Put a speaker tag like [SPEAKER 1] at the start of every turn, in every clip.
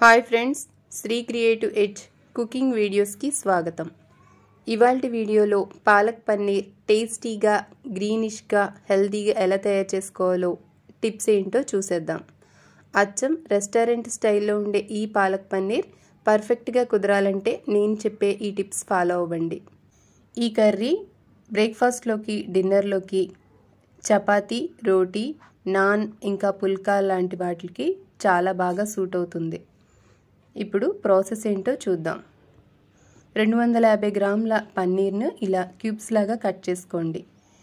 [SPEAKER 1] hi friends Sri creative edge cooking వీడియోస్కి స్వాగతం ఇవాల్టి వీడియోలో పాలక్ పన్నీర్ టేస్టీగా గ్రీనిష్గా హెల్తీగా ఎలా తయారు చేసుకోవాలో టిప్స్ ఏంటో చూసేద్దాం అచ్చం రెస్టారెంట్ స్టైల్లో ఉండే ఈ పాలక్ పన్నీర్ పర్ఫెక్ట్గా కుదరాలంటే నేను చెప్పే ఈ టిప్స్ ఫాలో అవ్వండి ఈ కర్రీ బ్రేక్ఫాస్ట్లోకి డిన్నర్లోకి చపాతీ రోటీ నాన్ ఇంకా పుల్కా లాంటి వాటికి చాలా బాగా సూట్ అవుతుంది ఇప్పుడు ప్రాసెస్ ఏంటో చూద్దాం రెండు వందల యాభై గ్రాముల పన్నీర్ను ఇలా క్యూబ్స్ లాగా కట్ చేసుకోండి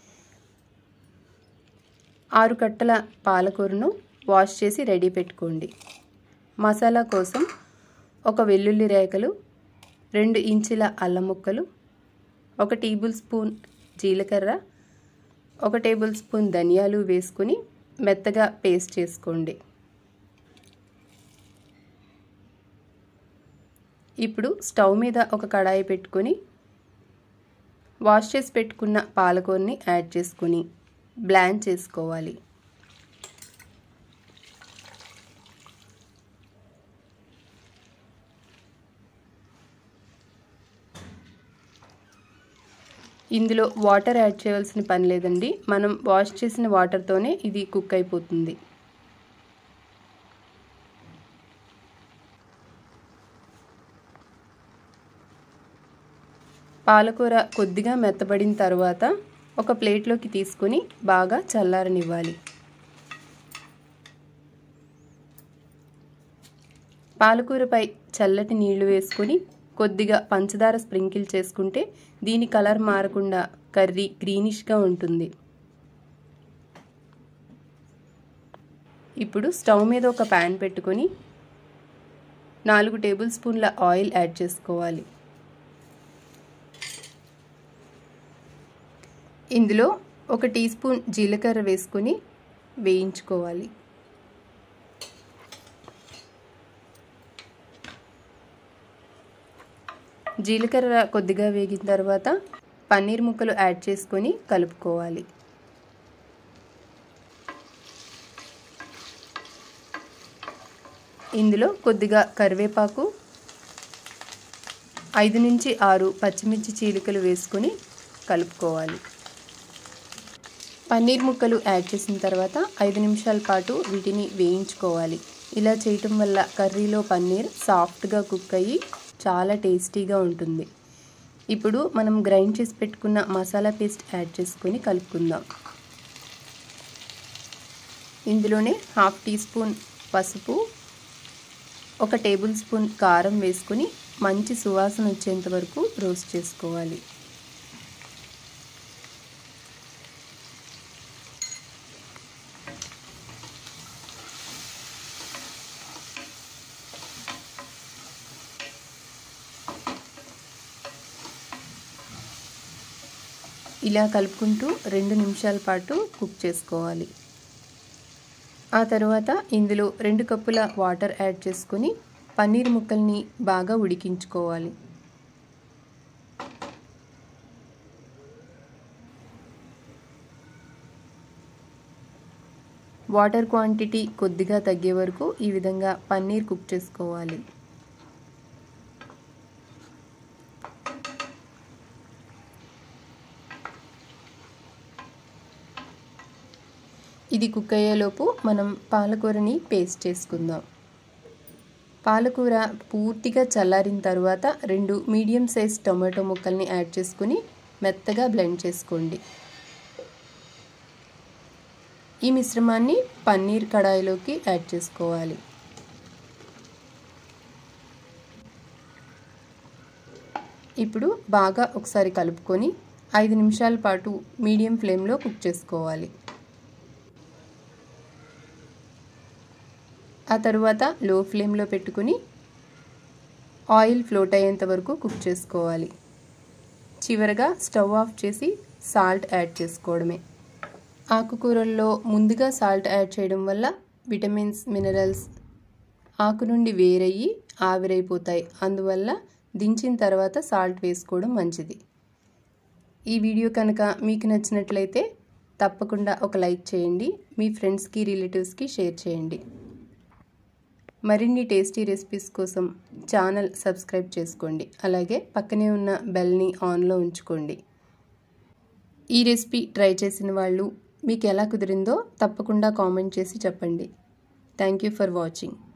[SPEAKER 1] ఆరు కట్టల పాలకూరను వాష్ చేసి రెడీ పెట్టుకోండి మసాలా కోసం ఒక వెల్లుల్లి రేఖలు రెండు ఇంచుల అల్లం ముక్కలు ఒక టేబుల్ స్పూన్ జీలకర్ర ఒక టేబుల్ స్పూన్ ధనియాలు వేసుకుని మెత్తగా పేస్ట్ చేసుకోండి ఇప్పుడు స్టవ్ మీద ఒక కడాయి పెట్టుకొని వాష్ చేసి పెట్టుకున్న పాలకూరని యాడ్ చేసుకుని బ్లాండ్ చేసుకోవాలి ఇందులో వాటర్ యాడ్ చేయవలసిన పని లేదండి మనం వాష్ చేసిన వాటర్తోనే ఇది కుక్ అయిపోతుంది పాలకూర కొద్దిగా మెత్తబడిన తర్వాత ఒక ప్లేట్లోకి తీసుకొని బాగా చల్లారనివ్వాలి పాలకూరపై చల్లటి నీళ్లు వేసుకొని కొద్దిగా పంచదార స్ప్రింకిల్ చేసుకుంటే దీని కలర్ మారకుండా కర్రీ గ్రీనిష్గా ఉంటుంది ఇప్పుడు స్టవ్ మీద ఒక ప్యాన్ పెట్టుకొని నాలుగు టేబుల్ స్పూన్ల ఆయిల్ యాడ్ చేసుకోవాలి ఇందులో ఒక టీ స్పూన్ జీలకర్ర వేసుకొని వేయించుకోవాలి జీలకర్ర కొద్దిగా వేగిన తర్వాత పన్నీర్ ముక్కలు యాడ్ చేసుకొని కలుపుకోవాలి ఇందులో కొద్దిగా కరివేపాకు ఐదు నుంచి ఆరు పచ్చిమిర్చి చీలికలు వేసుకొని కలుపుకోవాలి పన్నీర్ ముక్కలు యాడ్ చేసిన తర్వాత ఐదు నిమిషాల పాటు వీటిని వేయించుకోవాలి ఇలా చేయటం వల్ల కర్రీలో పన్నీర్ సాఫ్ట్గా కుక్ అయ్యి చాలా టేస్టీగా ఉంటుంది ఇప్పుడు మనం గ్రైండ్ చేసి పెట్టుకున్న మసాలా పేస్ట్ యాడ్ చేసుకొని కలుపుకుందాం ఇందులోనే హాఫ్ టీ స్పూన్ పసుపు ఒక టేబుల్ స్పూన్ కారం వేసుకొని మంచి సువాసన వచ్చేంత వరకు రోస్ట్ చేసుకోవాలి ఇలా కలుపుకుంటూ రెండు నిమిషాల పాటు కుక్ చేసుకోవాలి ఆ తర్వాత ఇందులో రెండు కప్పుల వాటర్ యాడ్ చేసుకొని పన్నీర్ ముక్కల్ని బాగా ఉడికించుకోవాలి వాటర్ క్వాంటిటీ కొద్దిగా తగ్గే వరకు ఈ విధంగా పన్నీర్ కుక్ చేసుకోవాలి ఇది కుక్ అయ్యేలోపు మనం పాలకూరని పేస్ట్ చేసుకుందాం పాలకూర పూర్తిగా చల్లారిన తర్వాత రెండు మీడియం సైజ్ టొమాటో ముక్కల్ని యాడ్ చేసుకుని మెత్తగా బ్లెండ్ చేసుకోండి ఈ మిశ్రమాన్ని పన్నీర్ కడాయిలోకి యాడ్ చేసుకోవాలి ఇప్పుడు బాగా ఒకసారి కలుపుకొని ఐదు నిమిషాల పాటు మీడియం ఫ్లేమ్లో కుక్ చేసుకోవాలి ఆ తరువాత లో ఫ్లేమ్లో పెట్టుకుని ఆయిల్ ఫ్లోట్ అయ్యేంత వరకు కుక్ చేసుకోవాలి చివరగా స్టవ్ ఆఫ్ చేసి సాల్ట్ యాడ్ చేసుకోవడమే ఆకుకూరల్లో ముందుగా సాల్ట్ యాడ్ చేయడం వల్ల విటమిన్స్ మినరల్స్ ఆకు నుండి వేరయ్యి ఆవిరైపోతాయి అందువల్ల దించిన తర్వాత సాల్ట్ వేసుకోవడం మంచిది ఈ వీడియో కనుక మీకు నచ్చినట్లయితే తప్పకుండా ఒక లైక్ చేయండి మీ ఫ్రెండ్స్కి రిలేటివ్స్కి షేర్ చేయండి మరిన్ని టేస్టీ రెసిపీస్ కోసం ఛానల్ సబ్స్క్రైబ్ చేసుకోండి అలాగే పక్కనే ఉన్న బెల్ని ఆన్లో ఉంచుకోండి ఈ రెసిపీ ట్రై చేసిన వాళ్ళు మీకు ఎలా కుదిరిందో తప్పకుండా కామెంట్ చేసి చెప్పండి థ్యాంక్ యూ ఫర్ వాచింగ్